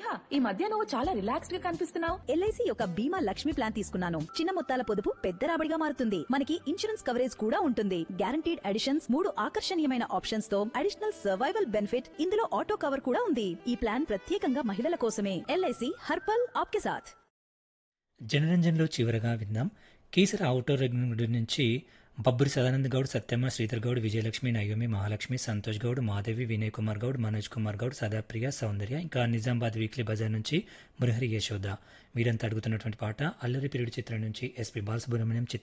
ఈ మధ్య నువ్వు చాలా రిలాక్స్డ్ గా కనిపిస్తున్నావు ఎల్ఐసి యొక్క బీమా లక్ష్మి ప్లాన్ తీసుకున్నాను చిన్న మొత్తాల పొదుపు పెద్ద రాబడిగా మారుతుంది మనకి ఇన్సూరెన్స్ కవరేజ్ కూడా ఉంటుంది గ్యారంటీడ్ అడిషన్స్ మూడు ఆకర్షణీయమైన ఆప్షన్స్ తో అడిషనల్ సర్వైవల్ బెనిఫిట్ ఇందులో ఆటో కవర్ కూడా ఉంది ఈ ప్లాన్ ప్రత్యేకంగా మహిళల కోసమే ఎల్ఐసి హర్పల్ ఆప్కే సాథ్ జనరంజన్లో చివరగా విందాం కీసర ఔటర్ రింగ్ నుంచి బబ్బురి సదానంద్ గౌడ్ సత్యమ్మ శ్రీధర్ గౌడ్ విజయలక్ష్మి నయోమి మహాలక్ష్మి సంతోష్ గౌడ్ మాధవి వినయ్ కుమార్ గౌడ్ మనోజ్ కుమార్ గౌడ్ సదాప్రియ సౌందర్య ఇంకా నిజామాబాద్ వీక్లీ బజార్ నుంచి మురహరి యశోద వీరంతా అడుగుతున్నటువంటి పాట అల్లరి పిరిడి చిత్రం నుంచి ఎస్పి బాలసుబ్రహ్మణ్యం చిత్ర